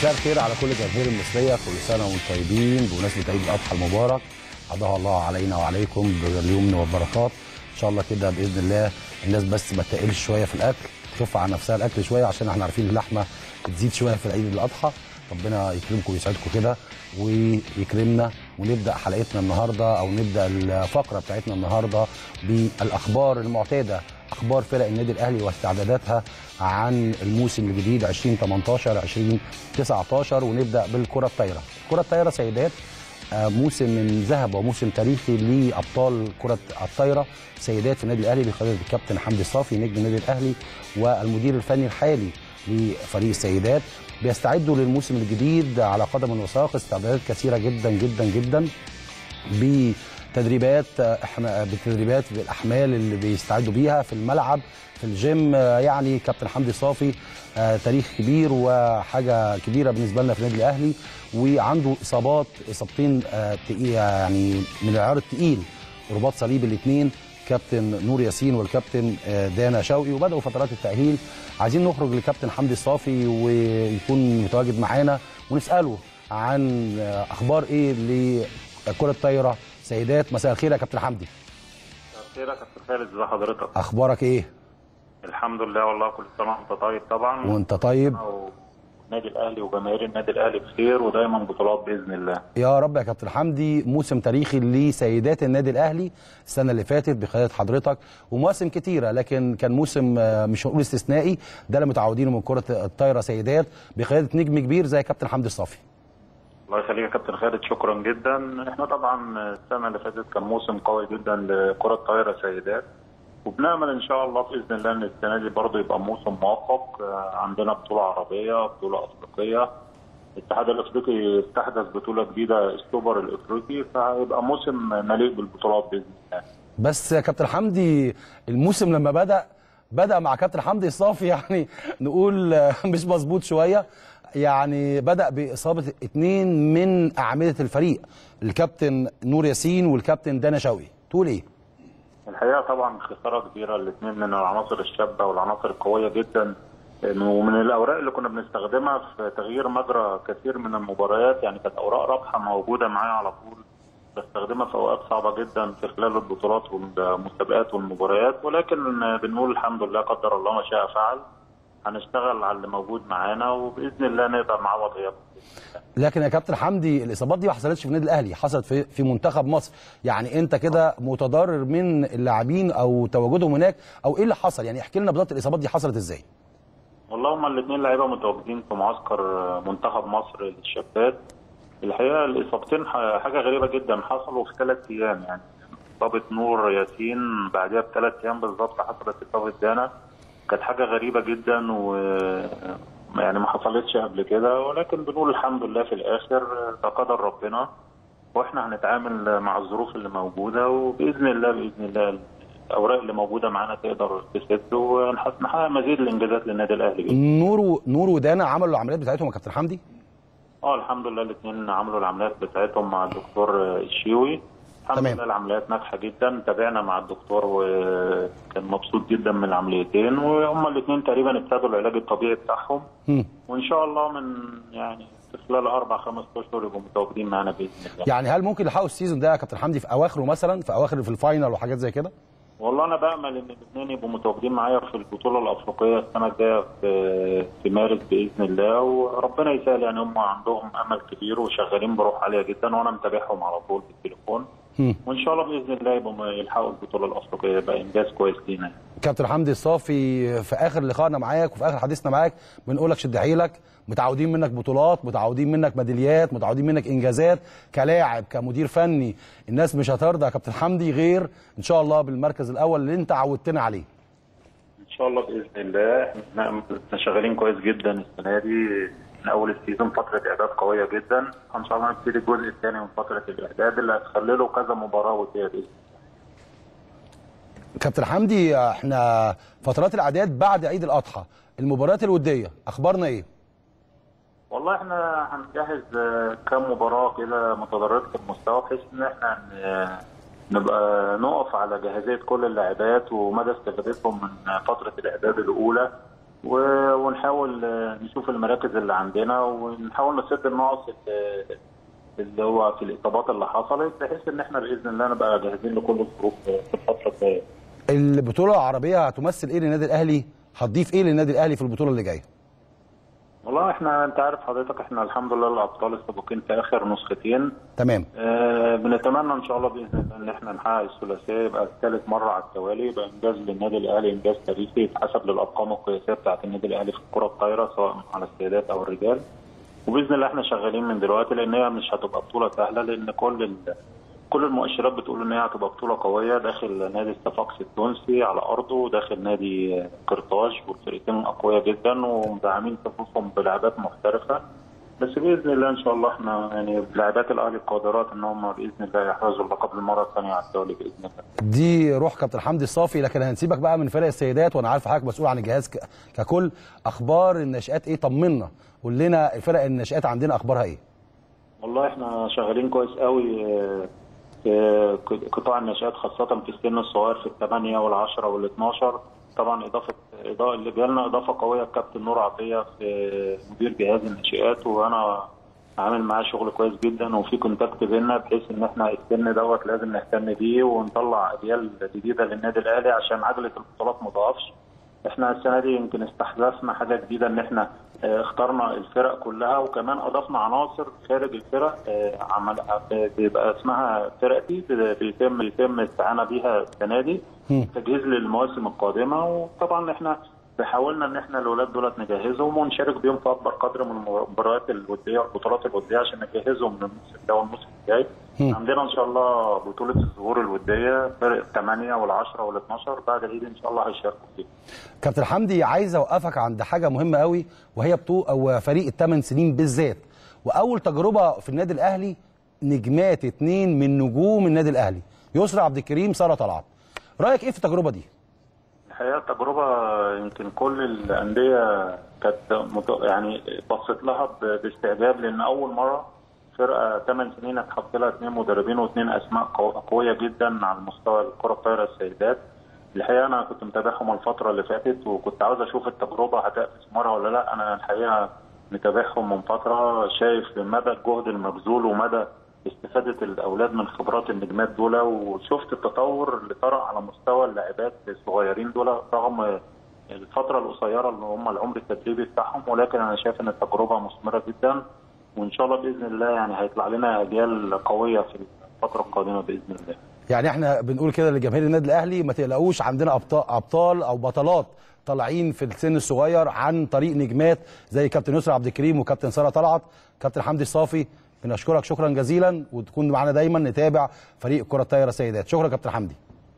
مساء الخير على كل الجماهير المصريه كل سنه وانتم طيبين بمناسبه عيد الاضحى المبارك عضاها الله علينا وعليكم باليمن والبركات ان شاء الله كده باذن الله الناس بس ما تقلش شويه في الاكل تخف عن نفسها الاكل شويه عشان احنا عارفين اللحمه بتزيد شويه في العيد الاضحى ربنا يكرمكم ويسعدكم كده ويكرمنا ونبدا حلقتنا النهارده او نبدا الفقره بتاعتنا النهارده بالاخبار المعتاده اخبار فرق النادي الاهلي واستعداداتها عن الموسم الجديد 2018 2019 ونبدا بالكره الطايره الكره الطايره سيدات آه، موسم من ذهب وموسم تاريخي لابطال كره الطايره سيدات في النادي الاهلي بقياده الكابتن حمدي الصافي نجم النادي الاهلي والمدير الفني الحالي لفريق السيدات بيستعدوا للموسم الجديد على قدم وساق استعدادات كثيره جدا جدا جدا بتدريبات آه، احنا بتدريبات بالاحمال اللي بيستعدوا بيها في الملعب في الجيم آه، يعني كابتن حمدي صافي آه، تاريخ كبير وحاجه كبيره بالنسبه لنا في النادي الاهلي وعنده اصابات اصابتين آه، تقيلة يعني من العيار الثقيل رباط صليب الاثنين كابتن نور ياسين والكابتن آه، دانا شوقي وبداوا فترات التاهيل عايزين نخرج لكابتن حمدي الصافي ويكون متواجد معانا ونساله عن آه، اخبار ايه لكره الطايره سيدات مساء الخير يا كابتن حمدي خير يا كابتن خالد ازي حضرتك اخبارك ايه الحمد لله والله كل سنه وانت طيب طبعا وانت طيب النادي الاهلي وجماهير النادي الاهلي بخير ودايما بطولات باذن الله يا رب يا كابتن حمدي موسم تاريخي لسيدات النادي الاهلي السنه اللي فاتت بقياده حضرتك ومواسم كتيره لكن كان موسم آه، مش هنقول استثنائي ده اللي متعودينه من كره الطايره سيدات بقياده نجم كبير زي كابتن حمدي الصافي الله يخليك يا كابتن خالد شكرا جدا احنا طبعا السنه اللي فاتت كان موسم قوي جدا لكره الطايره سيدات وبنامل ان شاء الله باذن الله ان السنه دي برضه يبقى موسم موفق آه، عندنا بطوله عربيه بطوله افريقيه الاتحاد الافريقي استحدث بطوله جديده السوبر الافريقي فهيبقى موسم مليء بالبطولات باذن الله بس يا كابتن حمدي الموسم لما بدا بدا مع كابتن حمدي الصافي يعني نقول آه، مش مظبوط شويه يعني بدا باصابه اثنين من اعمده الفريق الكابتن نور ياسين والكابتن دانا شوقي تقول ايه الحقيقه طبعا خساره كبيره الاثنين من العناصر الشابه والعناصر القويه جدا ومن الاوراق اللي كنا بنستخدمها في تغيير مجرى كثير من المباريات يعني كانت اوراق رابحه موجوده معايا على طول بستخدمها في اوقات صعبه جدا في خلال البطولات والمسابقات والمباريات ولكن بنقول الحمد لله قدر الله ما شاء فعل هنشتغل على اللي موجود معانا وباذن الله نقدر نعوض غيابه لكن يا كابتن حمدي الاصابات دي ما حصلتش في النادي الاهلي حصلت في في منتخب مصر يعني انت كده متضرر من اللاعبين او تواجدهم هناك او ايه اللي حصل يعني احكي لنا بالظبط الاصابات دي حصلت ازاي والله هما الاثنين لعيبه متواجدين في معسكر منتخب مصر للشابات الحقيقه الاصابتين ح- حاجه غريبه جدا حصلوا في ثلاث ايام يعني اصابه نور ياسين بعدها بثلاث ايام بالظبط حصلت اصابه دانا كانت حاجه غريبه جدا و يعني ما حصلتش قبل كده ولكن بنقول الحمد لله في الاخر ده قدر ربنا واحنا هنتعامل مع الظروف اللي موجوده وباذن الله باذن الله الاوراق اللي موجوده معانا تقدر تسد ونحقق مزيد الانجازات للنادي الاهلي بإذن الله. نور و... نور ودانا عملوا العمليات بتاعتهم يا كابتن حمدي اه الحمد لله الاثنين عملوا العمليات بتاعتهم مع الدكتور الشيوي الحمد تمام. لله العمليات ناجحه جدا تابعنا مع الدكتور وكان مبسوط جدا من العمليتين وهم الاثنين تقريبا ابتدوا العلاج الطبيعي بتاعهم مم. وان شاء الله من يعني في خلال اربع خمس اشهر يبقوا متواجدين معانا باذن الله يعني هل ممكن يلحقوا السيزون ده يا كابتن حمدي في اواخره مثلا في اواخر في الفاينل وحاجات زي كده والله انا بامل ان الاثنين يبقوا متواجدين معايا في البطوله الافريقيه السنه الجايه في في مارس باذن الله وربنا يسهل يعني هم عندهم امل كبير وشغالين بروح عاليه جدا وانا متابعهم على طول بالتليفون مم. وان شاء الله باذن الله يبقوا يلحقوا البطوله الافريقيه يبقى انجاز كويس لينا يعني. كابتن حمدي الصافي في اخر لقائنا معاك وفي اخر حديثنا معاك بنقول لك شد حيلك متعودين منك بطولات متعودين منك ميداليات متعودين منك انجازات كلاعب كمدير فني الناس مش هترضى يا كابتن حمدي غير ان شاء الله بالمركز الاول اللي انت عودتنا عليه ان شاء الله باذن الله احنا إحنا شغالين كويس جدا السنه دي من اول السيزون فتره اعداد قويه جدا ان شاء الله نبتدي الجزء الثاني من فتره الاعداد اللي هتخلله كذا مباراه وديه باذن الله كابتن حمدي احنا فترات الاعداد بعد عيد الاضحى المباريات الوديه اخبارنا ايه والله احنا هنجهز آه، كام مباراه كده متدرجه المستوى بحيث ان احنا ن- نبقى نقف على جاهزيه كل اللاعبات ومدى استفادتهم من فتره الاعداد الاولى و- ونحاول آه، نشوف المراكز اللي عندنا ونحاول نسد النقص اللي- اللي هو في الاصابات اللي حصلت بحيث ان احنا باذن الله نبقى جاهزين لكل الظروف في الفتره الجايه. البطوله العربيه هتمثل ايه للنادي الاهلي هتضيف ايه للنادي الاهلي في البطوله اللي جايه والله احنا انت عارف حضرتك احنا الحمد لله الابطال السابقين في اخر نسختين تمام آه، بنتمنى ان شاء الله باذن الله ان احنا نحقق الثلاثيه يبقى ثالث مره على التوالي يبقى انجاز للنادي الاهلي انجاز تاريخي يتحسب للارقام القياسيه بتاعه النادي الاهلي في الكره الطايره سواء على السيدات او الرجال وباذن الله احنا شغالين من دلوقتي لان هي مش هتبقى بطوله سهله لان كل ال... كل المؤشرات بتقول ان هي هتبقى بطوله قويه داخل نادي الصفاقسي التونسي على ارضه وداخل نادي قرطاج والفرقتين اقوياء جدا ومدعمين صفوفهم بلاعبات محترفه بس باذن الله ان شاء الله احنا يعني لاعبات الاهلي قادرات ان هم باذن الله يحرزوا اللقب المره الثانيه على التوالي باذن الله. دي روح كابتن حمدي الصافي لكن هنسيبك بقى من فرق السيدات وانا عارف حضرتك مسؤول عن الجهاز ك- ككل اخبار الناشئات ايه طمنا قول لنا فرق الناشئات عندنا اخبارها ايه والله احنا شغالين كويس قوي آه، في قطاع الناشئات خاصة في السن الصغير في الثمانية والعشرة والاثناشر طبعا إضافة إضافة اللي جالنا إضافة قوية الكابتن نور عطية في مدير جهاز الناشئات وأنا عامل معاه شغل كويس جدا وفي كونتاكت بينا بحيث ان احنا السن دوت لازم نهتم بيه ونطلع اجيال جديده للنادي الاهلي عشان عجله البطولات ما تقفش احنا السنه دي يمكن استحدثنا حاجه جديده ان احنا اه، اخترنا الفرق كلها وكمان اضفنا عناصر خارج الفرق اه، عمل اه، بيبقى اسمها فرقتي بيتم بيتم الاستعانه بيها السنه دي تجهيز للمواسم القادمه وطبعا احنا حاولنا ان احنا الاولاد دولت نجهزهم ونشارك بيهم في اكبر قدر من المباريات الوديه والبطولات الوديه عشان نجهزهم للموسم ده والموسم الجاي. عندنا ان شاء الله بطوله الظهور الوديه فرق الثمانيه والعشره وال12 بعد العيد ان شاء الله هيشاركوا فيها. كابتن حمدي عايز اوقفك عند حاجه مهمه قوي وهي بطوله او فريق الثمان سنين بالذات واول تجربه في النادي الاهلي نجمات اتنين من نجوم النادي الاهلي يسرى عبد الكريم ساره طلعت رايك ايه في التجربه دي الحقيقه تجربه يمكن كل الانديه كانت مت- يعني بصت لها ب- باستعجاب لان اول مره فرقه ثمان سنين اتحط لها اثنين مدربين واثنين اسماء قو- قويه جدا على مستوى الكره الطايره السيدات الحقيقه انا كنت متابعهم الفتره اللي فاتت وكنت عاوز اشوف التجربه هتأتي ثمارها ولا لا انا الحقيقه متابعهم من فتره شايف مدى الجهد المبذول ومدى استفاده الاولاد من خبرات النجمات دول وشفت التطور اللي طرأ على مستوى اللاعبات الصغيرين دول رغم الفتره القصيره اللي هم العمر التدريبي بتاعهم ولكن انا شايف ان التجربه مثمره جدا وان شاء الله باذن الله يعني هيطلع لنا اجيال قويه في الفتره القادمه باذن الله. يعني احنا بنقول كده لجماهير النادي الاهلي ما تقلقوش عندنا ابطال ابطال او بطلات طالعين في السن الصغير عن طريق نجمات زي كابتن يسرى عبد الكريم وكابتن ساره طلعت كابتن حمدي الصافي بنشكرك شكرا جزيلا وتكون معانا دايما نتابع فريق كره الطايره سيدات شكرا كابتن حمدي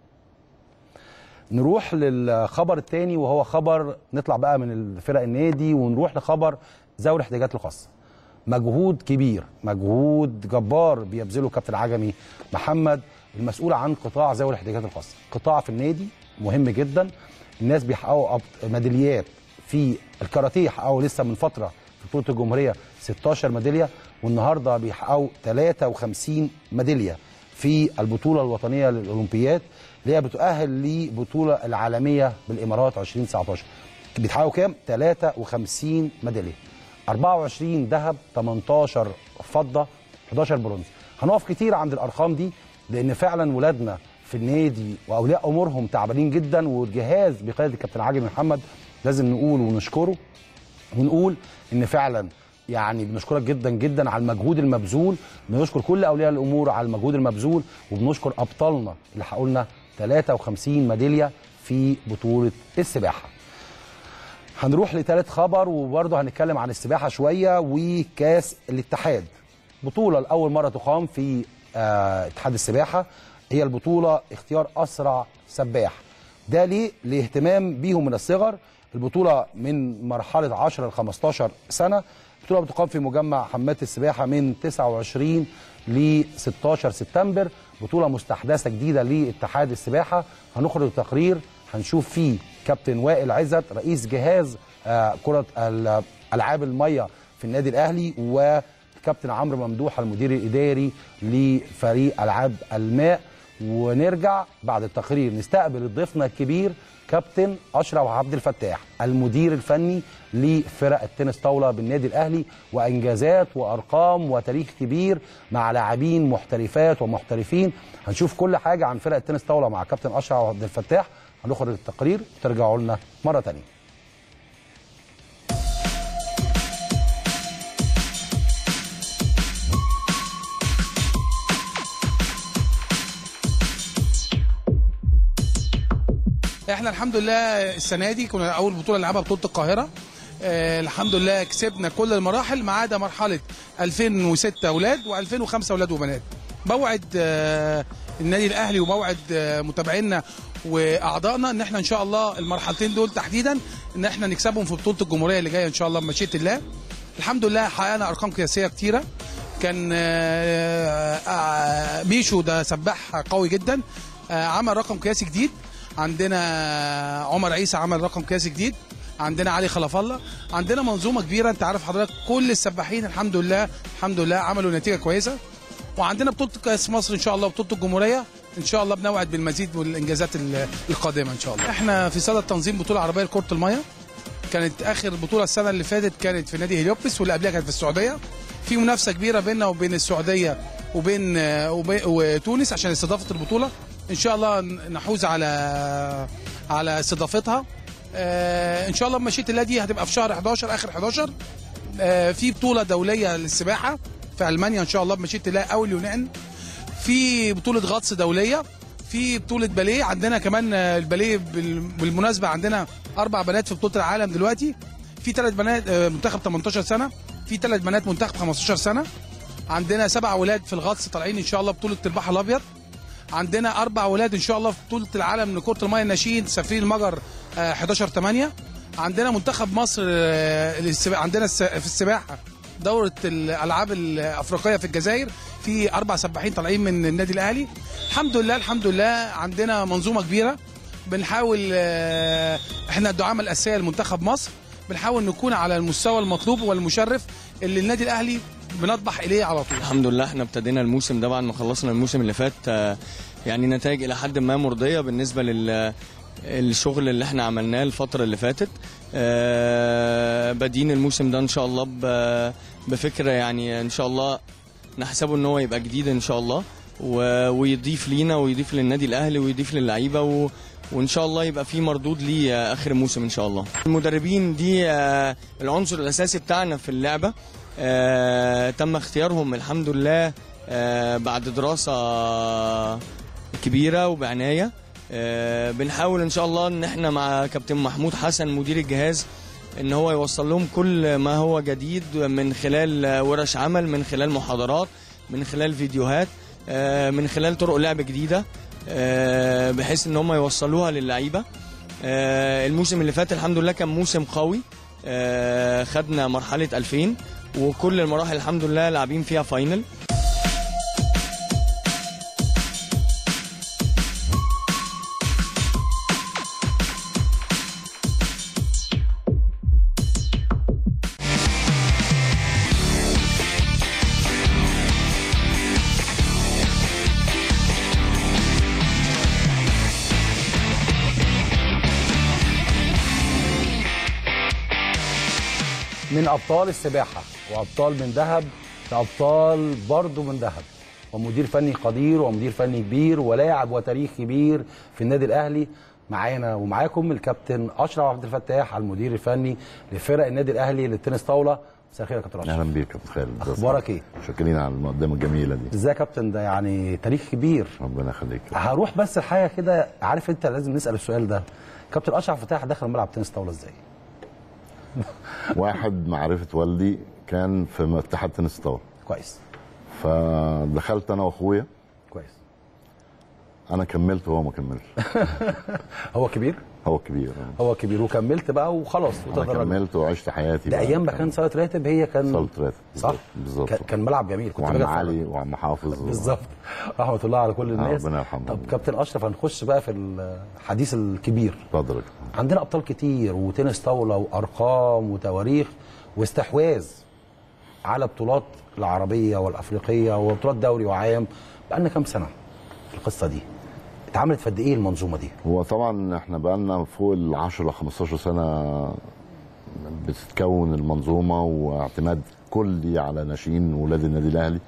نروح للخبر الثاني وهو خبر نطلع بقى من الفرق النادي ونروح لخبر ذوي الاحتياجات الخاصه مجهود كبير مجهود جبار بيبذله كابتن عجمي محمد المسؤول عن قطاع ذوي الاحتياجات الخاصه قطاع في النادي مهم جدا الناس بيحققوا أب- ميداليات في الكاراتيه حققوا لسه من فتره في بطوله الجمهوريه 16 ميداليه والنهارده بيحققوا 53 ميداليه في البطوله الوطنيه للاولمبياد اللي هي بتؤهل لبطوله العالميه بالامارات 2019 بيتحققوا كام 53 ميداليه 24 ذهب 18 فضه 11 برونز هنقف كتير عند الارقام دي لان فعلا ولادنا في النادي واولياء امورهم تعبانين جدا والجهاز بقياده الكابتن عاجل محمد لازم نقول ونشكره ونقول ان فعلا يعني بنشكرك جدا جدا على المجهود المبذول بنشكر كل اولياء الامور على المجهود المبذول وبنشكر ابطالنا اللي حققوا لنا 53 ميداليه في بطوله السباحه هنروح لثالث خبر وبرضه هنتكلم عن السباحه شويه وكاس الاتحاد بطوله لاول مره تقام في آه، اتحاد السباحه هي البطوله اختيار اسرع سباح ده ليه لاهتمام بيهم من الصغر البطوله من مرحله 10 ل 15 سنه البطوله بتقام في مجمع حمامات السباحه من 29 ل 16 سبتمبر بطوله مستحدثه جديده لاتحاد السباحه هنخرج تقرير هنشوف فيه كابتن وائل عزت رئيس جهاز آه، كره ال- العاب الميه في النادي الاهلي وكابتن عمرو ممدوح المدير الاداري لفريق العاب الماء ونرجع بعد التقرير نستقبل ضيفنا الكبير كابتن اشرف عبد الفتاح المدير الفني لفرق التنس طاوله بالنادي الاهلي وانجازات وارقام وتاريخ كبير مع لاعبين محترفات ومحترفين هنشوف كل حاجه عن فرق التنس طاوله مع كابتن اشرف عبد الفتاح هنخرج التقرير وترجعوا لنا مره ثانيه احنا الحمد لله السنه دي كنا اول بطوله نلعبها بطوله القاهره آه الحمد لله كسبنا كل المراحل ما عدا مرحله 2006 اولاد و2005 اولاد وبنات بوعد آه النادي الاهلي وبوعد آه متابعينا واعضائنا ان احنا ان شاء الله المرحلتين دول تحديدا ان احنا نكسبهم في بطوله الجمهوريه اللي جايه ان شاء الله بمشيئه الله الحمد لله حققنا ارقام قياسيه كتيره كان آه، آه، بيشو ده سباح قوي جدا آه، عمل رقم قياسي جديد عندنا عمر عيسى عمل رقم قياسي جديد عندنا علي خلف الله عندنا منظومه كبيره انت عارف حضرتك كل السباحين الحمد لله الحمد لله عملوا نتيجه كويسه وعندنا بطوله كاس مصر ان شاء الله بطوله الجمهوريه ان شاء الله بنوعد بالمزيد والانجازات ال- القادمه ان شاء الله احنا في صدد تنظيم بطوله عربيه لكره الميه كانت اخر بطوله السنه اللي فاتت كانت في نادي هليوبس واللي قبلها كانت في السعوديه في منافسه كبيره بيننا وبين السعوديه وبين وبي- وتونس عشان استضافه البطوله ان شاء الله نحوز على على استضافتها آه، ان شاء الله بمشيئه الله دي هتبقى في شهر 11 اخر 11 آه، في بطوله دوليه للسباحه في المانيا ان شاء الله بمشيئه الله او اليونان في بطوله غطس دوليه في بطوله باليه عندنا كمان آه، الباليه بال- بالمناسبه عندنا اربع بنات في بطوله العالم دلوقتي في ثلاث بنات آه، منتخب 18 سنه في ثلاث بنات منتخب 15 سنه عندنا سبع اولاد في الغطس طالعين ان شاء الله بطوله البحر الابيض عندنا اربع اولاد ان شاء الله في بطوله العالم لكره الميه الناشئين سفير المجر آه، 11 8 عندنا منتخب مصر آه، للسبا- عندنا الس- في السباحه دوره الالعاب الافريقيه في الجزائر في اربع سباحين طالعين من النادي الاهلي الحمد لله الحمد لله عندنا منظومه كبيره بنحاول آه، احنا الدعامه الاساسيه لمنتخب مصر بنحاول نكون على المستوى المطلوب والمشرف اللي النادي الاهلي بنطمح اليه على طول الحمد لله احنا ابتدينا الموسم ده بعد ما خلصنا الموسم اللي فات آه، يعني نتائج الى حد ما مرضيه بالنسبه لل الشغل اللي احنا عملناه الفتره اللي فاتت آه، بادين الموسم ده ان شاء الله ب- بفكره يعني ان شاء الله نحسبه ان هو يبقى جديد ان شاء الله و- ويضيف لينا ويضيف للنادي الاهلي ويضيف للعيبه و وان شاء الله يبقى في مردود ليه آه، اخر الموسم ان شاء الله المدربين دي آه، العنصر الاساسي بتاعنا في اللعبه آه، تم اختيارهم الحمد لله آه، بعد دراسه كبيره وبعنايه آه، بنحاول ان شاء الله ان احنا مع كابتن محمود حسن مدير الجهاز ان هو يوصل لهم كل ما هو جديد من خلال آه، ورش عمل من خلال محاضرات من خلال فيديوهات آه، من خلال طرق لعب جديده آه، بحيث ان هم يوصلوها للعيبه آه، الموسم اللي فات الحمد لله كان موسم قوي آه، خدنا مرحله 2000 وكل المراحل الحمد لله لاعبين فيها فاينل من ابطال السباحه وابطال من ذهب لابطال برضه من ذهب ومدير فني قدير ومدير فني كبير ولاعب وتاريخ كبير في النادي الاهلي معانا ومعاكم الكابتن اشرف عبد الفتاح المدير الفني لفرق النادي الاهلي للتنس طاوله مساء الخير يا كابتن اشرف اهلا بيك يا كابتن خالد أخبارك إيه؟ شاكرين على المقدمه الجميله دي ازاي يا كابتن ده يعني تاريخ كبير ربنا يخليك هروح بس الحاجه كده عارف انت لازم نسال السؤال ده كابتن اشرف فتاح دخل ملعب تنس طاوله ازاي واحد معرفه والدي كان في اتحاد تنس طاوله كويس فدخلت انا واخويا كويس انا كملت وهو ما كملش هو كبير هو كبير هو كبير وكملت بقى وخلاص انا وتدرجت كملت وعشت حياتي ده بقى. ايام ما كان صاله راتب هي كان صالة راتب صح بالظبط كان- كان ملعب جميل كنت وعم باجي أتفرج. علي وعم حافظ بالظبط رحمه الله على كل الناس ربنا يرحمهم. طب كابتن اشرف هنخش بقى في الحديث الكبير اتفضل عندنا ابطال كتير وتنس طاوله وارقام وتواريخ واستحواذ على بطولات العربيه والافريقيه وبطولات دوري وعام بقالنا كام سنه في القصه دي اتعملت في قد ايه المنظومه دي هو طبعا احنا بقالنا فوق ال 10 15 سنه بتتكون المنظومه واعتماد كلي على ناشئين ولاد النادي الاهلي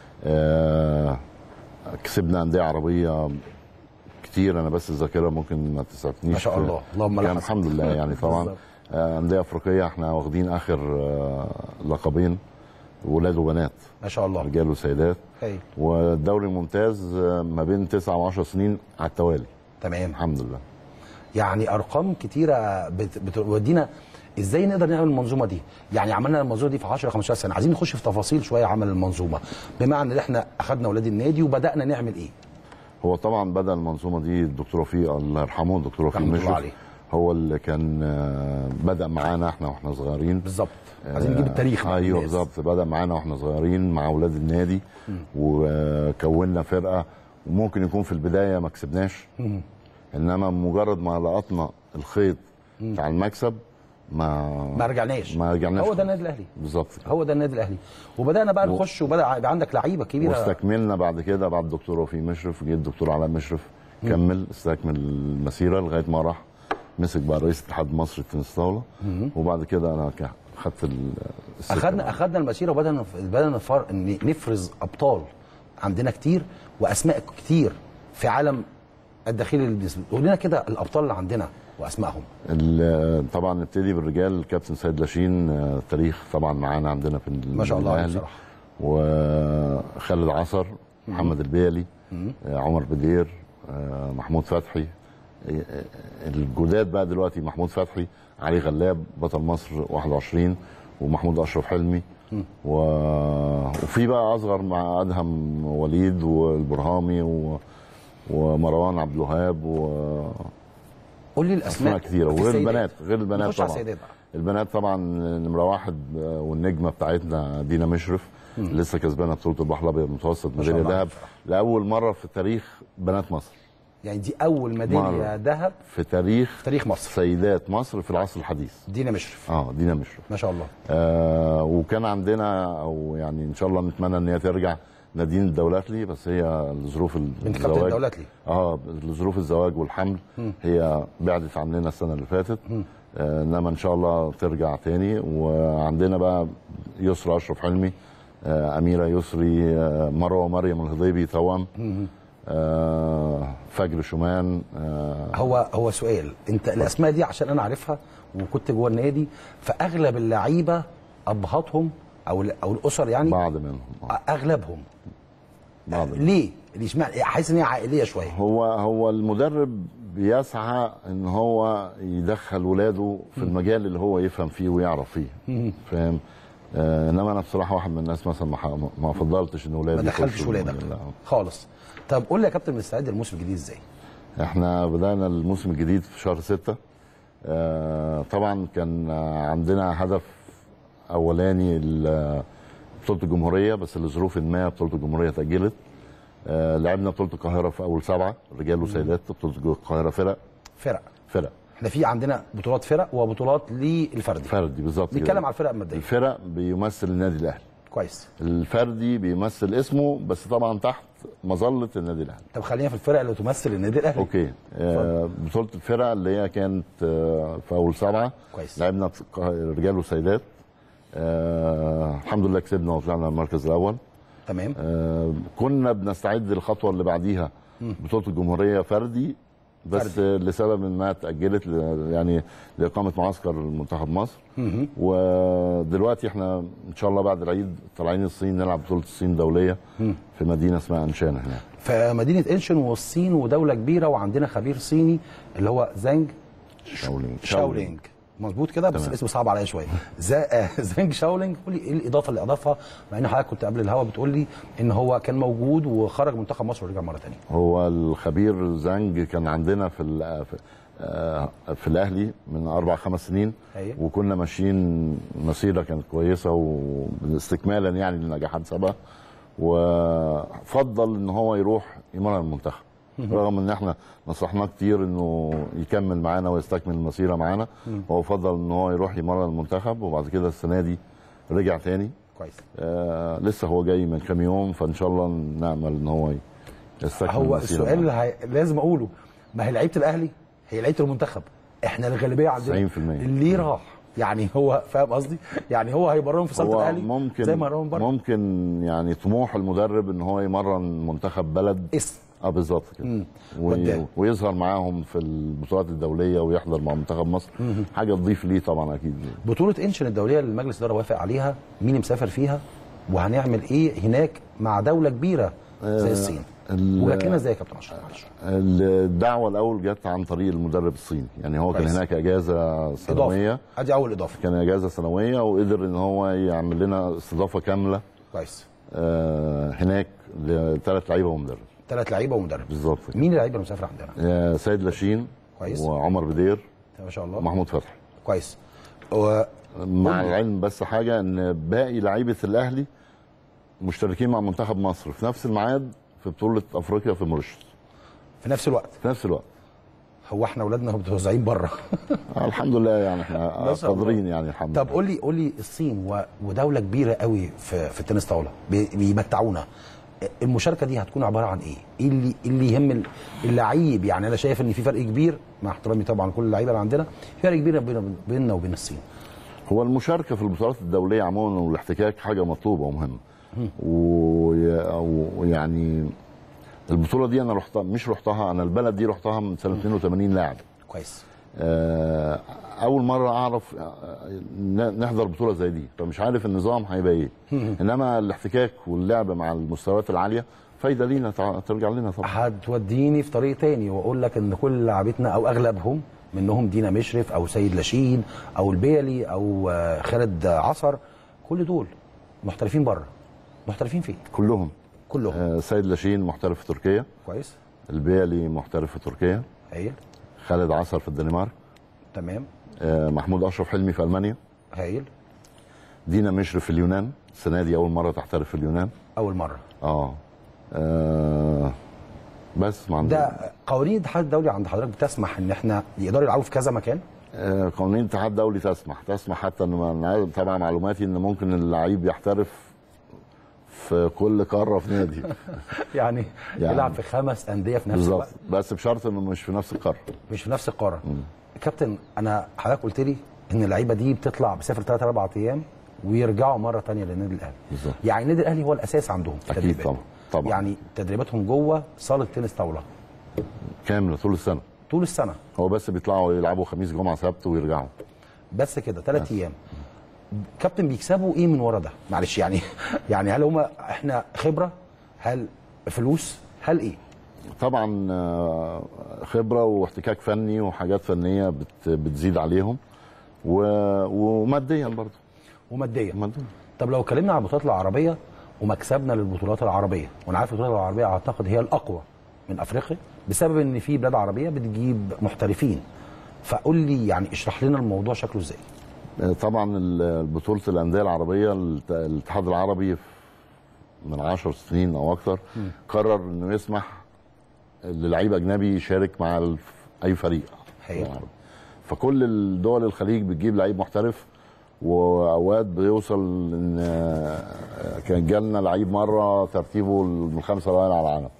آه كسبنا انديه عربيه كتير انا بس الذاكره ممكن ما تسعفنيش ما شاء الله. اللهم لك يعني الحمد. الحمد لله يعني طبعا بالظبط. آه، انديه افريقيه احنا واخدين اخر آه، لقبين ولاد وبنات ما شاء الله رجال وسيدات هايل والدوري الممتاز آه، ما بين 9 و10 سنين على التوالي تمام الحمد لله يعني ارقام كتيره بت- بتودينا ازاي نقدر نعمل المنظومه دي يعني عملنا المنظومه دي في 10 15 سنه عايزين نخش في تفاصيل شويه عمل المنظومه بمعنى ان احنا اخذنا اولاد النادي وبدانا نعمل ايه هو طبعا بدا المنظومه دي الدكتور رفيق الله يرحمه الدكتور رفيق رحمة الله مشرف عليه. هو اللي كان آه، بدا معانا احنا واحنا صغيرين بالظبط عايزين نجيب التاريخ مع ايوه الناس. بالظبط بدا معانا واحنا صغيرين مع اولاد النادي وكونا فرقه وممكن يكون في البدايه ما كسبناش انما مجرد ما لقطنا الخيط بتاع المكسب ما ما رجعناش ما رجعناش هو ده النادي الاهلي بالظبط كده. هو ده النادي الاهلي وبدانا بقى نخش وبدا يبقى عندك لعيبه كبيره واستكملنا بعد كده بعد الدكتور وفيق مشرف جه الدكتور علاء مشرف كمل استكمل المسيره لغايه ما راح مسك بقى رئيس اتحاد مصر التنس طاوله وبعد كده انا ك- خدت ال- السكة اخذنا بقى. اخذنا المسيره وبدانا بدانا نفر... ن- نفرز ابطال عندنا كتير واسماء كتير في عالم الداخلي للبيزنس قول لنا كده الابطال اللي عندنا واسمائهم ال- طبعا نبتدي بالرجال الكابتن سيد لاشين آه، تاريخ طبعا معانا عندنا في ما شاء الله عليه الأهلي. بصراحه وخالد عصر محمد البيلي آه، عمر بدير آه، محمود فتحي آه، آه، الجداد بقى دلوقتي محمود فتحي علي غلاب بطل مصر 21 ومحمود اشرف حلمي و... وفي بقى اصغر مع ادهم وليد والبرهامي و... ومروان عبد الوهاب و... قول لي الاسماء اسماء كثيره في وغير السيدات. البنات غير البنات نخش على طبعا السيدات بقى البنات طبعا نمره واحد آه، والنجمه بتاعتنا دينا مشرف لسه كسبانه بطوله البحر الابيض المتوسط ما شاء ميداليه الله ذهب بصراحة. لاول مره في تاريخ بنات مصر يعني دي اول ميداليه مرة. ذهب في تاريخ في تاريخ مصر سيدات مصر في العصر الحديث دينا مشرف اه دينا مشرف ما شاء الله آه وكان عندنا او يعني ان شاء الله نتمنى ان هي ترجع نادين الدولاتلي بس هي لظروف بنت كابتن الزواج الدولاتلي اه لظروف الزواج والحمل هي بعدت عننا السنه اللي فاتت آه انما ان شاء الله ترجع تاني وعندنا بقى يسرى اشرف حلمي آه اميره يسري آه مروه مريم الهضيبي توام آه فجر شومان آه هو هو سؤال انت الاسماء دي عشان انا عارفها وكنت جوه النادي فاغلب اللعيبه ابهاتهم او ال- او الاسر يعني بعض منهم آه اغلبهم بعض منهم. ليه؟ ليه اشمعنى حاسس ان هي عائليه شويه هو هو المدرب بيسعى ان هو يدخل ولاده في المجال اللي هو يفهم فيه ويعرف فيه فاهم آه انما انا بصراحه واحد من الناس مثلا ما ح- ما فضلتش ان ولادي ما دخلتش يخشوا ولادك المجال ده. خالص طب قول لي يا كابتن مستعد الموسم الجديد ازاي؟ احنا بدانا الموسم الجديد في شهر ستة آه طبعا كان آه، عندنا هدف اولاني ال- بطوله الجمهوريه بس لظروف ما بطوله الجمهوريه اتاجلت آه لعبنا بطوله القاهره في اول سبعه رجال وسيدات بطوله القاهره فرق فرق فرق احنا في عندنا بطولات فرق وبطولات للفردي فردي بالظبط كده. نتكلم على الفرق الماديه الفرق بيمثل النادي الاهلي كويس الفردي بيمثل اسمه بس طبعا تحت مظله النادي الاهلي طب خلينا في الفرق اللي تمثل النادي الاهلي اوكي آه بطوله الفرق اللي هي كانت آه في اول سبعه كويس. لعبنا في القا- رجال وسيدات آه الحمد لله كسبنا وطلعنا المركز الاول تمام آه كنا بنستعد للخطوه اللي بعديها بطوله الجمهوريه فردي بس فردي. لسبب ما اتاجلت ل- يعني لاقامه معسكر منتخب مصر ودلوقتي احنا ان شاء الله بعد العيد طالعين الصين نلعب بطوله الصين دوليه في مدينه اسمها انشان هناك فمدينه انشن والصين ودوله كبيره وعندنا خبير صيني اللي هو زانج شاولينج شاولينج مظبوط كده بس تمام. الاسم صعب عليا شويه زا- آه، زانج شاولينج قول لي ايه الاضافه اللي اضافها مع ان حضرتك كنت قبل الهوا بتقول لي ان هو كان موجود وخرج منتخب مصر ورجع مره ثانيه هو الخبير زانج كان عندنا في ال- في, آه، في الاهلي من اربع خمس سنين أيوة. وكنا ماشيين مسيره كانت كويسه واستكمالا يعني لنجاحات سابقه وفضل ان هو يروح يمرن المنتخب رغم ان احنا نصحناه كتير انه يكمل معانا ويستكمل المسيره معانا هو فضل ان هو يروح يمرن المنتخب وبعد كده السنه دي رجع تاني كويس آه لسه هو جاي من كام يوم فان شاء الله نامل ان هو ي- يستكمل هو مسيرة السؤال اللي معاه. هي... لازم اقوله ما هي لعيبه الاهلي هي لعيبه المنتخب احنا الغالبيه عندنا 90%. اللي راح يعني هو فاهم قصدي يعني هو هيمرنهم في صاله هو الاهلي ممكن زي ما مرنهم بره ممكن يعني طموح المدرب ان هو يمرن منتخب بلد اسم اه بالظبط كده وداه. وي... ويظهر معاهم في البطولات الدوليه ويحضر مع منتخب مصر حاجه تضيف ليه طبعا اكيد بطوله انشن الدوليه اللي المجلس الاداره وافق عليها مين مسافر فيها وهنعمل ايه هناك مع دوله كبيره زي الصين ال- وجات لنا ازاي يا كابتن اشرف معلش الدعوه الاول جت عن طريق المدرب الصيني يعني هو كان كويس. هناك اجازه سنويه اضافه ادي اول اضافه كان اجازه سنويه وقدر ان هو يعمل لنا استضافه كامله كويس آه، هناك لثلاث لعيبه ومدرب ثلاث لعيبه ومدرب بالظبط كده. مين اللعيبه اللي مسافره عندنا آه، سيد لاشين كويس. وعمر بدير ما شاء الله ومحمود فتحي كويس و... مع العلم بس حاجه ان باقي لعيبه الاهلي مشتركين مع منتخب مصر في نفس الميعاد في بطوله افريقيا في موريشيوس في نفس الوقت في نفس الوقت هو احنا اولادنا متوزعين بره آه، الحمد لله يعني احنا ما شاء الله. قادرين يعني الحمد طب لله قول لي قول لي الصين و... ودوله كبيره قوي في في التنس طاوله بي- بيمتعونا المشاركه دي هتكون عباره عن ايه؟ ايه اللي إيه اللي يهم ال- اللعيب يعني انا شايف ان في فرق كبير مع احترامي طبعا كل اللعيبه اللي عندنا في فرق كبير بين بيننا وبين الصين هو المشاركه في البطولات الدوليه عموما والاحتكاك حاجه مطلوبه ومهمه وي- ويعني البطوله دي انا رحتها مش رحتها انا البلد دي رحتها من سنه 82 لاعب كويس آه، اول مره اعرف آه، ن- نحضر بطوله زي دي فمش عارف النظام هيبقى ايه انما الاحتكاك واللعب مع المستويات العاليه فايده لينا تع- ترجع لنا طبعا هتوديني في طريق تاني واقول لك ان كل لعيبتنا او اغلبهم منهم دينا مشرف او سيد لاشين او البيلي او آه، خالد عصر كل دول محترفين بره محترفين فين؟ كلهم كلهم آه، سيد لاشين محترف في تركيا كويس البيلي محترف في تركيا هايل خالد عصر في الدنمارك تمام آه، محمود اشرف حلمي في المانيا هايل دينا مشرف في اليونان السنه دي اول مره تحترف في اليونان اول مره اه, آه بس ما عندنا ده قوانين الاتحاد الدولي عند حضرتك بتسمح ان احنا يقدروا يلعبوا في كذا مكان آه قوانين الاتحاد الدولي تسمح تسمح حتى ان أنا طبعا معلوماتي ان ممكن اللعيب يحترف في كل قاره في نادي يعني, يعني. يلعب في خمس انديه في نفس بالظبط الوقت بس بشرط انه مش في نفس القاره مش في نفس القاره كابتن انا حضرتك قلت لي ان اللعيبه دي بتطلع بسافر ثلاث اربع ايام ويرجعوا مره تانية للنادي الاهلي بالظبط. يعني النادي الاهلي هو الاساس عندهم في أكيد التدريبات. طبعا، طبعا. يعني تدريباتهم جوه صاله تنس طاوله كامله طول السنه طول السنه هو بس بيطلعوا يلعبوا خميس جمعه سبت ويرجعوا بس كده ثلاث ايام كابتن بيكسبوا ايه من ورا ده معلش يعني يعني هل هم احنا خبره هل فلوس هل ايه طبعا آه، خبره واحتكاك فني وحاجات فنيه بت بتزيد عليهم و... وماديا برضه وماديا ماديا طب لو اتكلمنا عن البطولات العربيه ومكسبنا للبطولات العربيه وانا عارف البطولات العربيه اعتقد هي الاقوى من افريقيا بسبب ان في بلاد عربيه بتجيب محترفين فقول لي يعني اشرح لنا الموضوع شكله ازاي آه، طبعا ال- بطوله الانديه العربيه الت- الاتحاد العربي في- من 10 سنين او اكثر قرر انه يسمح للعيب اجنبي يشارك مع الف- اي فريق هايل. العربي. فكل الدول الخليج بتجيب لعيب محترف واوقات بيوصل ان آه، كان جالنا لعيب مره ترتيبه من الخمسه الاوائل على العالم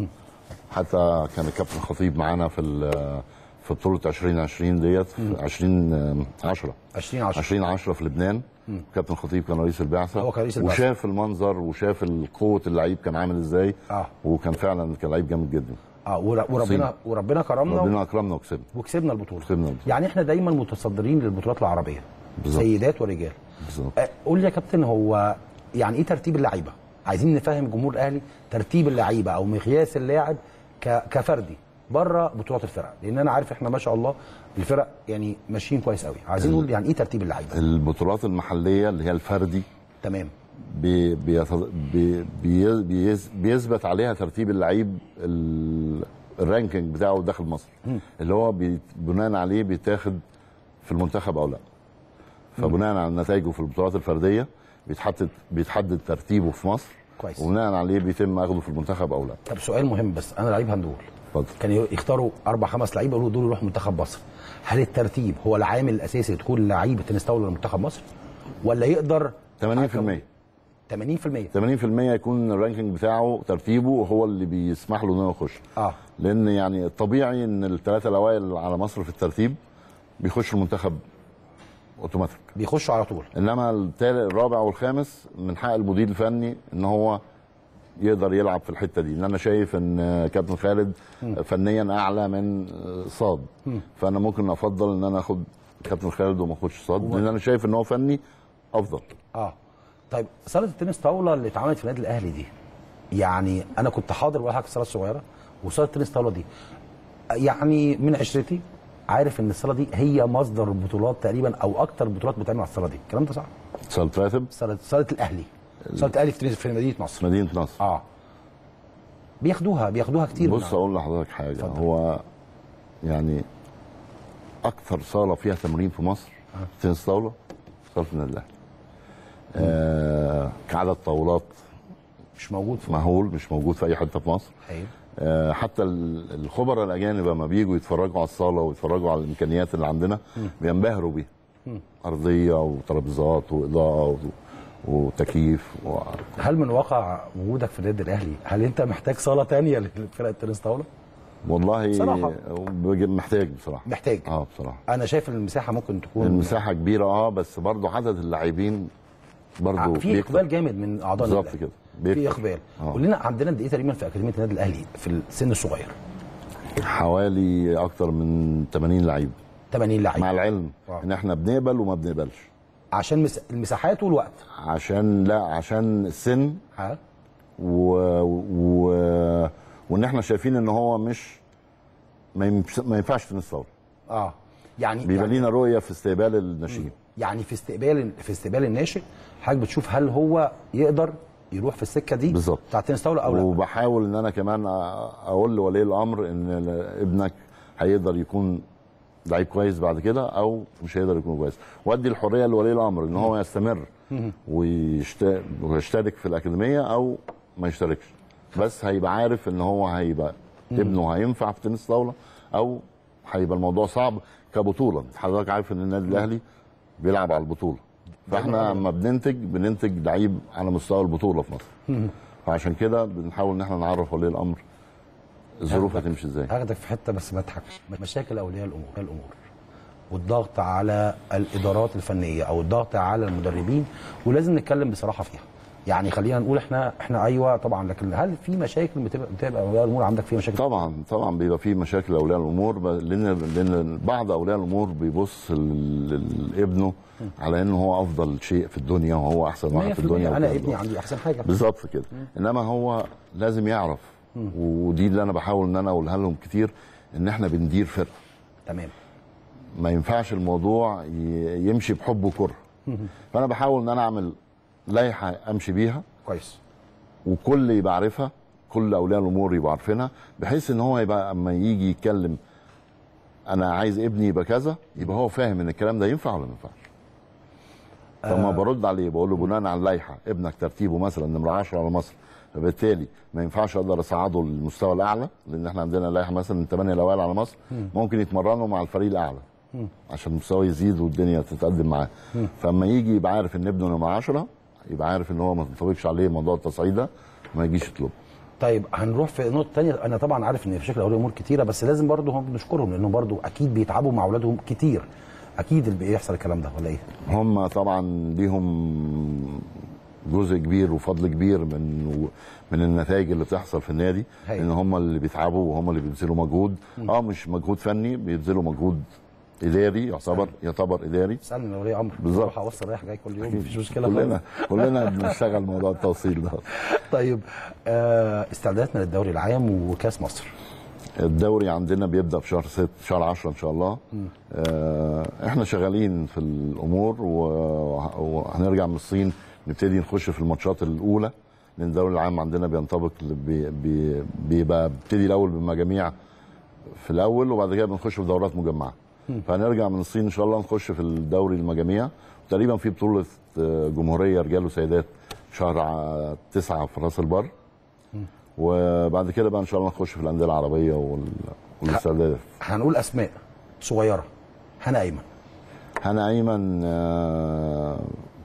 حتى كان الكابتن خطيب معانا في ال- في بطوله 2020 ديت في 20 10 20 10 20 10 في لبنان كابتن خطيب كان رئيس البعثه هو كان رئيس البعثة. وشاف المنظر وشاف قوه اللعيب كان عامل ازاي آه. وكان فعلا كان لعيب جامد جدا اه ور- وربنا صين. وربنا كرمنا ربنا اكرمنا وكسبنا وكسبنا البطوله كسبنا البطولة. يعني احنا دايما متصدرين للبطولات العربيه بالظبط. سيدات ورجال بالظبط آه، قول لي يا كابتن هو يعني ايه ترتيب اللعيبه عايزين نفهم جمهور الاهلي ترتيب اللعيبه او مقياس اللاعب ك- كفردي بره بطولات الفرق لان انا عارف احنا ما شاء الله الفرق يعني ماشيين كويس قوي عايزين نقول يعني ايه ترتيب اللعيبه البطولات المحليه اللي هي الفردي تمام بي بيت- بي بي بيز بيثبت عليها ترتيب اللعيب ال- الرانكينج بتاعه داخل مصر اللي هو بي بناء عليه بيتاخد في المنتخب او لا فبناء على نتائجه في البطولات الفرديه بيتحدد بيتحدد ترتيبه في مصر كويس. وبناء عليه بيتم اخده في المنتخب او لا طب سؤال مهم بس انا لعيب هندول اتفضل كانوا يختاروا اربع خمس لعيبه يقولوا دول يروحوا منتخب مصر هل الترتيب هو العامل الاساسي لدخول لعيبه تنس طاوله لمنتخب مصر ولا يقدر 80% 80% 80% يكون الرانكينج بتاعه ترتيبه هو اللي بيسمح له انه يخش اه لان يعني الطبيعي ان الثلاثه الاوائل على مصر في الترتيب بيخشوا المنتخب اوتوماتيك بيخشوا على طول انما التالت الرابع والخامس من حق المدير الفني ان هو يقدر يلعب في الحته دي لان انا شايف ان كابتن خالد فنيا اعلى من صاد فانا ممكن افضل ان انا اخد كابتن خالد وما اخدش صاد لان انا شايف ان هو فني افضل اه طيب صاله التنس طاوله اللي اتعملت في النادي الاهلي دي يعني انا كنت حاضر ولا حاجه الصاله الصغيره وصاله التنس طاوله دي يعني من عشرتي عارف ان الصاله دي هي مصدر البطولات تقريبا او اكتر بطولات بتعمل على الصاله دي الكلام ده صح صالة راتب صاله صاله الاهلي صاله الاهلي في تنس في مدينه نصر مدينه نصر اه بياخدوها بياخدوها كتير بص من- اقول لحضرتك حاجه اتفضل. هو يعني اكثر صاله فيها تمرين في مصر تنس طاوله صاله النادي الاهلي آه كعدد طاولات مش موجود في مهول مش موجود في اي حته في مصر ايوه آه، حتى ال- الخبراء الاجانب لما بيجوا يتفرجوا على الصاله ويتفرجوا على الامكانيات اللي عندنا بينبهروا بيها ارضيه وترابيزات واضاءه و- وتكييف و... هل من واقع وجودك في النادي الاهلي هل انت محتاج صاله تانية لفرقه التنس طاوله؟ والله بصراحة. بج- محتاج بصراحه محتاج اه بصراحه انا شايف ان المساحه ممكن تكون المساحه كبيره اه بس برضه عدد اللاعبين برضه في اقبال جامد من اعضاء النادي بالظبط الأهلي. كده في بيكتر. اقبال آه. قول لنا عندنا قد ايه تقريبا في اكاديميه النادي الاهلي في السن الصغير حوالي اكتر من 80 لعيب 80 لعيب مع العلم آه. ان احنا بنقبل وما بنقبلش عشان مس... المساحات والوقت عشان لا عشان السن ها و... و... وان احنا شايفين ان هو مش ما, ينفش... ما ينفعش تنس طاوله اه يعني بيبقى يعني, لينا رؤيه في استقبال الناشئين يعني في استقبال في استقبال الناشئ حضرتك بتشوف هل هو يقدر يروح في السكه دي بالظبط. بتاع التنس طاوله او لا وبحاول ان انا كمان أ- اقول لولي الامر ان ابنك هيقدر يكون لعيب كويس بعد كده او مش هيقدر يكون كويس وادي الحريه لولي الامر ان هو يستمر ويشت- ويشترك في الاكاديميه او ما يشتركش بس هيبقى عارف ان هو هيبقى ابنه هينفع في تنس طاوله او هيبقى الموضوع صعب كبطوله حضرتك عارف ان النادي الاهلي بيلعب على البطوله فاحنا لما بننتج بننتج لعيب على مستوى البطوله في مصر فعشان كده بنحاول ان احنا نعرف ولي الامر الظروف هاخدك- هتمشي ازاي هاخدك في حته بس بضحك مشاكل اولياء الامور الامور والضغط على الادارات الفنيه او الضغط على المدربين ولازم نتكلم بصراحه فيها يعني خلينا نقول احنا احنا ايوه طبعا لكن هل في مشاكل بتبقى بتبقى اولياء الامور عندك في مشاكل طبعا طبعا بيبقى في مشاكل اولياء الامور ب- لان لان بعض اولياء الامور بيبص ل- لابنه على انه هو افضل شيء في الدنيا وهو احسن واحد 100% في الدنيا انا والكلام ابني ده. عندي احسن حاجه بالظبط كده انما هو لازم يعرف ودي اللي انا بحاول ان انا اقولها لهم كتير ان احنا بندير فرقه تمام ما ينفعش الموضوع ي- يمشي بحب وكره فانا بحاول ان انا اعمل لائحه امشي بيها كويس وكل يبقى عارفها كل اولياء الامور يبقوا عارفينها بحيث ان هو يبقى اما يجي يتكلم انا عايز ابني يبقى كذا يبقى هو فاهم ان الكلام ده ينفع ولا ما ينفعش فما برد عليه بقول له بناء على اللائحه ابنك ترتيبه مثلا نمره 10 على مصر فبالتالي ما ينفعش اقدر اصعده للمستوى الاعلى لان احنا عندنا لائحه مثلا من 8 الاوائل على مصر ممكن يتمرنوا مع الفريق الاعلى عشان المستوى يزيد والدنيا تتقدم معاه فاما يجي يبقى عارف ان ابنه نمره 10 يبقى عارف ان هو ما تنطبقش عليه موضوع التصعيد ده ما يجيش يطلبه طيب هنروح في نقطه تانية انا طبعا عارف ان في مشاكل اولياء امور كتيره بس لازم برضه هم نشكرهم لانهم برضه اكيد بيتعبوا مع اولادهم كتير اكيد اللي بيحصل الكلام ده ولا ايه هم طبعا ليهم جزء كبير وفضل كبير من من النتائج اللي بتحصل في النادي هاي. ان هم اللي بيتعبوا وهم اللي بيبذلوا مجهود اه مش مجهود فني بيبذلوا مجهود اداري يعتبر يعتبر اداري اسالني لو ولي امر بالظبط. بروح اوصل رايح جاي كل يوم مفيش مشكله كلنا خالص. كلنا بنشتغل موضوع التوصيل ده طيب آه استعداداتنا للدوري العام وكاس مصر الدوري عندنا بيبدا في شهر 6 شهر 10 ان شاء الله آه احنا شغالين في الامور و- وهنرجع من الصين نبتدي نخش في الماتشات الاولى لان الدوري العام عندنا بينطبق ل- بي بي بيبقى بيبتدي الاول بمجاميع في الاول وبعد كده بنخش في دورات مجمعه فهنرجع من الصين ان شاء الله نخش في الدوري المجاميع تقريبا في بطوله آه، جمهوريه رجال وسيدات شهر ع- تسعة في راس البر وبعد كده بقى ان شاء الله نخش في الانديه العربيه وال- والاستعدادات هنقول اسماء صغيره هنا ايمن هنا ايمن آه،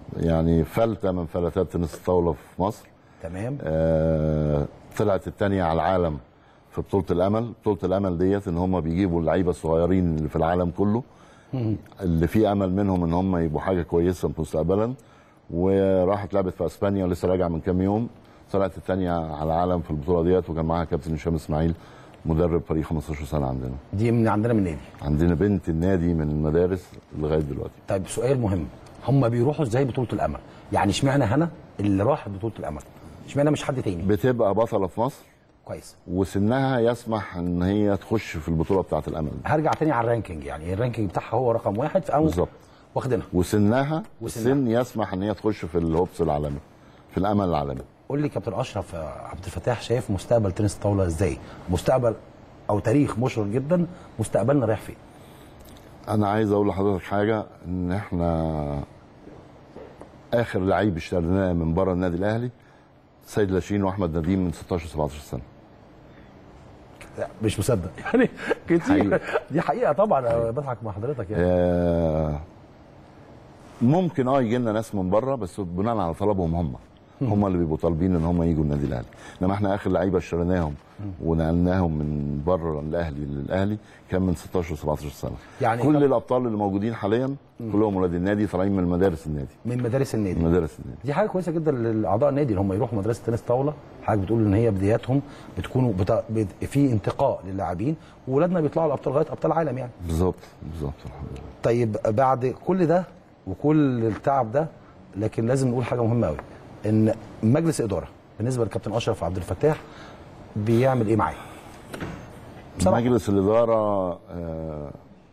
يعني فلته من فلتات تنس الطاوله في مصر تمام آه، طلعت الثانيه على العالم في بطوله الامل بطوله الامل ديت ان هم بيجيبوا اللعيبه الصغيرين اللي في العالم كله اللي في امل منهم ان هم يبقوا حاجه كويسه مستقبلا وراحت لعبت في اسبانيا ولسه راجعه من كام يوم طلعت الثانيه على العالم في البطوله ديت وكان معاها كابتن هشام اسماعيل مدرب فريق 15 سنه عندنا دي من عندنا من النادي عندنا بنت النادي من المدارس لغايه دلوقتي طيب سؤال مهم هم بيروحوا ازاي بطوله الامل يعني اشمعنى هنا اللي راحت بطوله الامل اشمعنى مش حد تاني بتبقى بطله في مصر كويس وسنها يسمح ان هي تخش في البطوله بتاعه الامل دي. هرجع تاني على الرانكينج يعني الرانكينج بتاعها هو رقم واحد في اول بالظبط. واخدينها وسنها وسنها. السن يسمح ان هي تخش في الهوبس العالمي في الامل العالمي قول لي كابتن اشرف آه، عبد الفتاح شايف مستقبل تنس الطاوله ازاي مستقبل او تاريخ مشرق جدا مستقبلنا رايح فين انا عايز اقول لحضرتك حاجه ان احنا اخر لعيب اشتريناه من بره النادي الاهلي سيد لاشين واحمد نديم من 16 17 سنه لا مش مصدق يعني كتير حقيقة. دي حقيقه طبعا انا بضحك مع حضرتك يعني آه، ممكن اه يجي لنا ناس من بره بس بناء على طلبهم هم هم اللي بيبقوا طالبين ان هم يجوا النادي الاهلي انما احنا اخر لعيبه اشتريناهم ونقلناهم من بره الاهلي للاهلي كان من 16 17 سنه يعني كل طب- الابطال اللي موجودين حاليا كلهم ولاد النادي طالعين من مدارس النادي من مدارس النادي من مدارس النادي دي حاجه كويسه جدا لاعضاء النادي ان هم يروحوا مدرسه تنس طاوله حضرتك بتقول ان هي بداياتهم بتكونوا بتا... بت... في انتقاء للاعبين وولادنا بيطلعوا الابطال لغايه ابطال عالم يعني بالظبط بالظبط الحمد لله طيب بعد كل ده وكل التعب ده لكن لازم نقول حاجه مهمه قوي ان مجلس اداره بالنسبه للكابتن اشرف عبد الفتاح بيعمل ايه معاه؟ بصراحة. مجلس الاداره آه،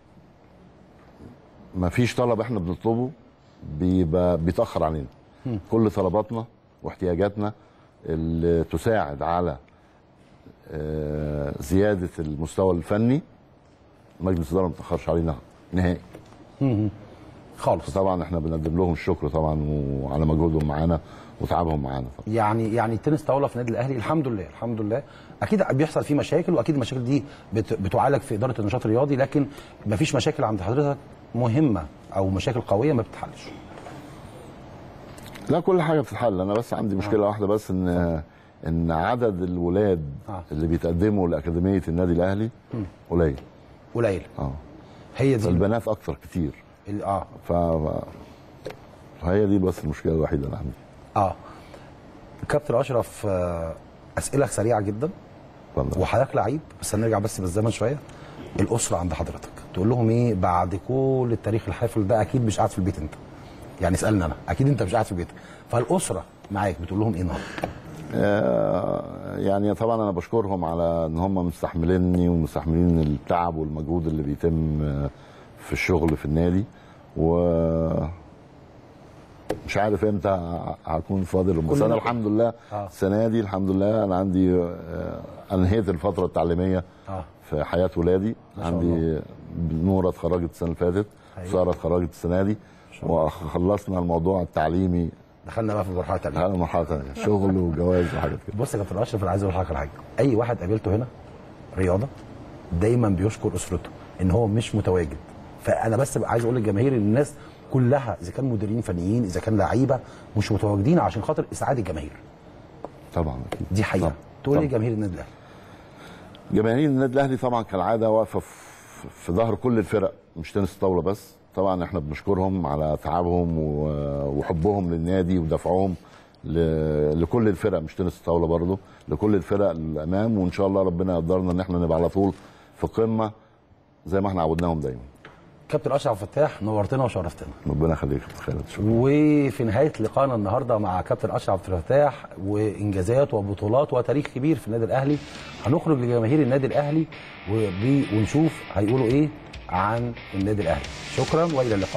ما فيش طلب احنا بنطلبه بيبقى بيتاخر علينا كل طلباتنا واحتياجاتنا اللي تساعد على آه، زياده المستوى الفني مجلس الاداره ما بيتاخرش علينا نهائي خالص طبعا احنا بنقدم لهم الشكر طبعا وعلى مجهودهم معانا وتعبهم معانا طبعا يعني يعني التنس طاوله في النادي الاهلي الحمد لله الحمد لله اكيد بيحصل فيه مشاكل واكيد المشاكل دي بت... بتعالج في اداره النشاط الرياضي لكن ما فيش مشاكل عند حضرتك مهمه او مشاكل قويه ما بتتحلش لا كل حاجه بتتحل انا بس عندي مشكله واحده بس ان ان عدد الولاد آه. اللي بيتقدموا لاكاديميه النادي الاهلي قليل قليل اه هي دي البنات اكتر كتير ال- اه ف فهي دي بس المشكله الوحيده اللي عندي اه كابتن اشرف آه، اسئله سريعه جدا اتفضل. وحضرتك لعيب بس هنرجع بس بالزمن شويه الاسره عند حضرتك تقول لهم ايه بعد كل التاريخ الحافل ده اكيد مش قاعد في البيت انت يعني اسالني انا اكيد انت مش قاعد في البيت فالاسره معاك بتقول لهم ايه النهارده آه، يعني طبعا انا بشكرهم على ان هم مستحمليني ومستحملين التعب والمجهود اللي بيتم آه، في الشغل في النادي و مش عارف امتى ه- هكون فاضل بس كلنا انا كده. الحمد لله آه. السنه دي الحمد لله انا عندي آه، انهيت الفتره التعليميه اه في حياه ولادي شاء عندي نوره اتخرجت السنه اللي فاتت أيوة. ساره اتخرجت السنه دي شاء الله. وخلصنا الموضوع التعليمي دخلنا بقى في مرحله ثانيه على مرحله ثانيه شغل وجواز وحاجات كده بص يا كابتن اشرف انا عايز اقول لحضرتك على حاجه اي واحد قابلته هنا رياضه دايما بيشكر اسرته ان هو مش متواجد فانا بس بقى عايز اقول للجماهير ان الناس كلها اذا كان مديرين فنيين اذا كان لعيبه مش متواجدين عشان خاطر اسعاد الجماهير طبعا اكيد دي حقيقه طبعاً. تقول ايه طبعاً. جماهير النادي الاهلي جماهير النادي الاهلي طبعا كالعاده واقفه في- في ظهر كل الفرق مش تنس طاوله بس طبعا احنا بنشكرهم على تعبهم و- وحبهم للنادي ودفعهم ل- لكل الفرق مش تنس طاوله برضه لكل الفرق الامام وان شاء الله ربنا يقدرنا ان احنا نبقى على طول في قمه زي ما احنا عودناهم دايما كابتن اشرف فتاح نورتنا وشرفتنا ربنا يخليك يا أستاذ خالد شكرا وفي نهايه لقائنا النهارده مع كابتن اشرف عبد الفتاح وانجازات وبطولات وتاريخ كبير في النادي الاهلي هنخرج لجماهير النادي الاهلي وبي- ونشوف هيقولوا ايه عن النادي الاهلي شكرا والى اللقاء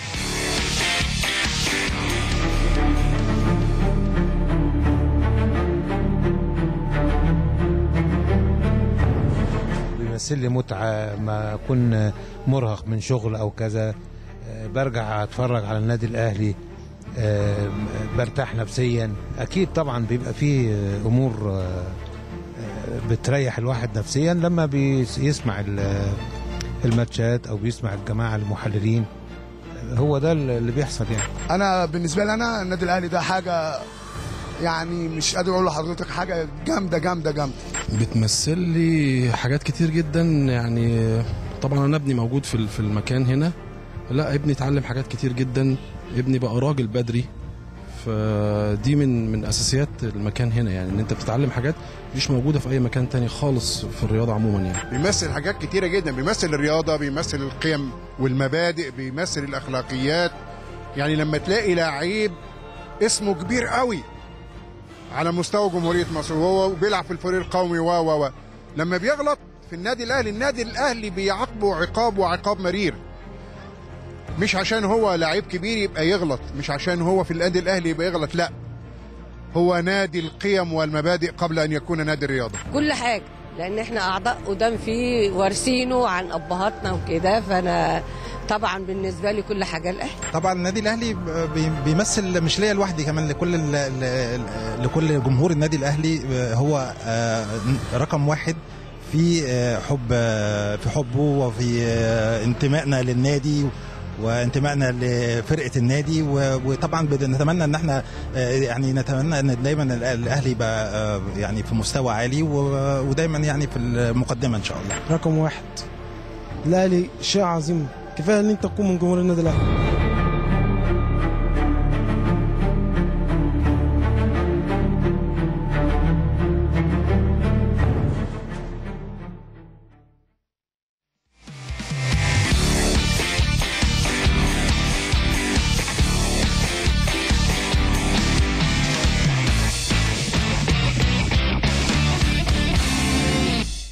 بيمثل لي متعة ما أكون مرهق من شغل أو كذا آه، برجع أتفرج على النادي الأهلي آه، برتاح نفسيا أكيد طبعا بيبقى فيه آه، أمور آه، آه، بتريح الواحد نفسيا لما بيسمع ال- الماتشات أو بيسمع الجماعة المحللين هو ده اللي بيحصل يعني انا بالنسبه لي انا النادي الاهلي ده حاجه يعني مش قادر اقول لحضرتك حاجه جامده جامده جامده بتمثل لي حاجات كتير جدا يعني طبعا انا ابني موجود في في المكان هنا لا ابني اتعلم حاجات كتير جدا ابني بقى راجل بدري فدي من من اساسيات المكان هنا يعني ان انت بتتعلم حاجات مش موجوده في اي مكان تاني خالص في الرياضه عموما يعني بيمثل حاجات كتيرة جدا بيمثل الرياضة بيمثل القيم والمبادئ بيمثل الأخلاقيات يعني لما تلاقي لعيب اسمه كبير قوي على مستوى جمهورية مصر وهو بيلعب في الفريق القومي و و و لما بيغلط في النادي الأهلي النادي الأهلي بيعاقبه عقاب وعقاب مرير مش عشان هو لعيب كبير يبقى يغلط مش عشان هو في النادي الأهلي يبقى يغلط لا هو نادي القيم والمبادئ قبل أن يكون نادي الرياضة كل حاجة لأن احنا أعضاء قدام فيه وارثينه عن أبهاتنا وكده فأنا طبعا بالنسبة لي كل حاجة الأهلي طبعا النادي الاهلي بي- بيمثل مش ليا لوحدي كمان لكل ال- ال- ال- لكل جمهور النادي الاهلي هو آه، رقم واحد في آه، حب آه، في حبه وفي آه، انتمائنا للنادي وانتمائنا لفرقه النادي و- وطبعا بنتمنى ان احنا آه، يعني نتمنى ان دايما الأ- الاهلي يبقى آه، يعني في مستوى عالي و- ودايما يعني في المقدمه ان شاء الله رقم واحد الاهلي شيء عظيم كفايه ان انت تكون من جمهور النادي الاهلي